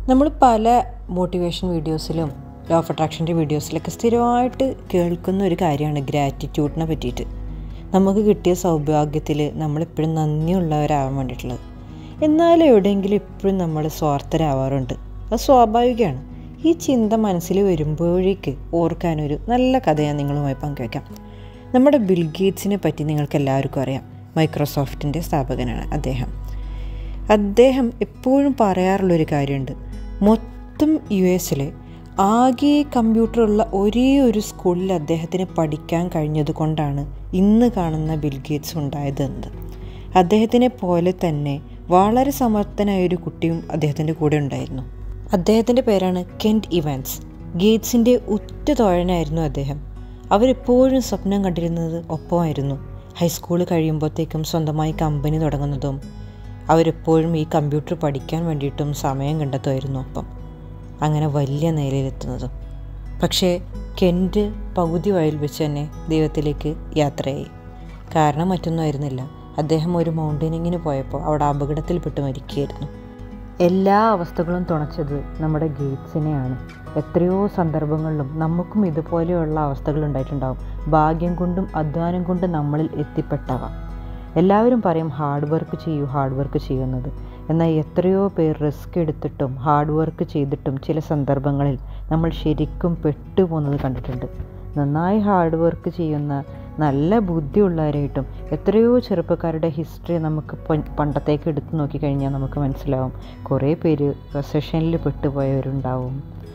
നമ്മൾ പല മോട്ടിവേഷൻ വീഡിയോസിലും ലോ ഓഫ് അട്രാക്ഷൻ്റെ വീഡിയോസിലൊക്കെ സ്ഥിരമായിട്ട് കേൾക്കുന്ന ഒരു കാര്യമാണ് ഗ്രാറ്റിറ്റ്യൂഡിനെ പറ്റിയിട്ട് നമുക്ക് കിട്ടിയ സൗഭാഗ്യത്തിൽ നമ്മളെപ്പോഴും നന്ദിയുള്ളവരാവാൻ വേണ്ടിയിട്ടുള്ളത് എന്നാലും എവിടെയെങ്കിലും എപ്പോഴും നമ്മൾ സ്വാർത്ഥരാവാറുണ്ട് അത് സ്വാഭാവികമാണ് ഈ ചിന്ത മനസ്സിൽ വരുമ്പോഴേക്ക് ഓർക്കാനൊരു നല്ല കഥ ഞാൻ നിങ്ങളുമായി പങ്കുവയ്ക്കാം നമ്മുടെ ബിൽ ഗേറ്റ്സിനെ പറ്റി നിങ്ങൾക്ക് എല്ലാവർക്കും അറിയാം മൈക്രോസോഫ്റ്റിൻ്റെ സ്ഥാപകനാണ് അദ്ദേഹം അദ്ദേഹം എപ്പോഴും പറയാറുള്ളൊരു കാര്യമുണ്ട് മൊത്തം യു എസിലെ ആകെ കമ്പ്യൂട്ടറുള്ള ഒരേ ഒരു സ്കൂളിൽ അദ്ദേഹത്തിന് പഠിക്കാൻ കഴിഞ്ഞത് കൊണ്ടാണ് ഇന്ന് കാണുന്ന ബിൽ ഗേറ്റ്സ് ഉണ്ടായതെന്ന് അദ്ദേഹത്തിനെ പോലെ തന്നെ വളരെ സമർത്ഥനായ ഒരു കുട്ടിയും അദ്ദേഹത്തിൻ്റെ കൂടെ ഉണ്ടായിരുന്നു അദ്ദേഹത്തിൻ്റെ പേരാണ് കെൻറ്റ് ഇവാൻസ് ഗേറ്റ്സിൻ്റെ ഉറ്റ തോഴനായിരുന്നു അദ്ദേഹം അവരെപ്പോഴും സ്വപ്നം കണ്ടിരുന്നത് ഒപ്പമായിരുന്നു ഹൈസ്കൂൾ കഴിയുമ്പോഴത്തേക്കും സ്വന്തമായി കമ്പനി തുടങ്ങുന്നതും അവരെപ്പോഴും ഈ കമ്പ്യൂട്ടർ പഠിക്കാൻ വേണ്ടിയിട്ടും സമയം കണ്ടെത്തുമായിരുന്നു ഒപ്പം അങ്ങനെ വലിയ നിലയിലെത്തുന്നതും പക്ഷേ കെൻറ്റ് പകുതി വഴിയിൽ വെച്ച് തന്നെ ദൈവത്തിലേക്ക് യാത്രയായി കാരണം മറ്റൊന്നും ആയിരുന്നില്ല അദ്ദേഹം ഒരു മൗണ്ടനിങ്ങിന് പോയപ്പോൾ അവിടെ അപകടത്തിൽപ്പെട്ട് മരിക്കുകയായിരുന്നു എല്ലാ അവസ്ഥകളും തുണച്ചത് നമ്മുടെ ഗേറ്റ്സിനെയാണ് എത്രയോ സന്ദർഭങ്ങളിലും നമുക്കും ഇതുപോലെയുള്ള അവസ്ഥകൾ ഉണ്ടായിട്ടുണ്ടാവും ഭാഗ്യം കൊണ്ടും അധ്വാനം കൊണ്ടും നമ്മളിൽ എത്തിപ്പെട്ടവ എല്ലാവരും പറയും ഹാർഡ് വർക്ക് ചെയ്യൂ ഹാർഡ് വർക്ക് ചെയ്യുന്നത് എന്നാൽ എത്രയോ പേർ റിസ്ക് എടുത്തിട്ടും ഹാർഡ് വർക്ക് ചെയ്തിട്ടും ചില സന്ദർഭങ്ങളിൽ നമ്മൾ ശരിക്കും പെട്ടുപോകുന്നത് കണ്ടിട്ടുണ്ട് നന്നായി ഹാർഡ് വർക്ക് ചെയ്യുന്ന നല്ല ബുദ്ധിയുള്ളവരായിട്ടും എത്രയോ ചെറുപ്പക്കാരുടെ ഹിസ്റ്ററി നമുക്ക് പണ്ടത്തേക്ക് എടുത്തു നോക്കിക്കഴിഞ്ഞാൽ നമുക്ക് മനസ്സിലാവും കുറേ പേര് റെസഷനിൽ പെട്ടുപോയവരുണ്ടാവും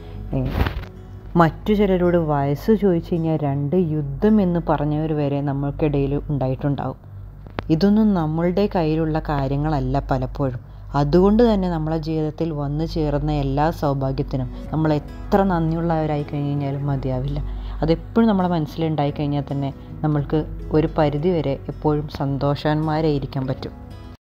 മറ്റു ചിലരോട് വയസ്സ് ചോദിച്ചു കഴിഞ്ഞാൽ രണ്ട് യുദ്ധം എന്ന് പറഞ്ഞവർ വരെ നമ്മൾക്കിടയിൽ ഉണ്ടായിട്ടുണ്ടാവും ഇതൊന്നും നമ്മളുടെ കയ്യിലുള്ള കാര്യങ്ങളല്ല പലപ്പോഴും അതുകൊണ്ട് തന്നെ നമ്മളെ ജീവിതത്തിൽ വന്നു ചേർന്ന എല്ലാ സൗഭാഗ്യത്തിനും നമ്മൾ എത്ര നന്ദിയുള്ളവരായി കഴിഞ്ഞ് കഴിഞ്ഞാലും മതിയാവില്ല അതെപ്പോഴും നമ്മളെ മനസ്സിലുണ്ടായി കഴിഞ്ഞാൽ തന്നെ നമ്മൾക്ക് ഒരു പരിധി വരെ എപ്പോഴും സന്തോഷവാന്മാരായിരിക്കാൻ പറ്റും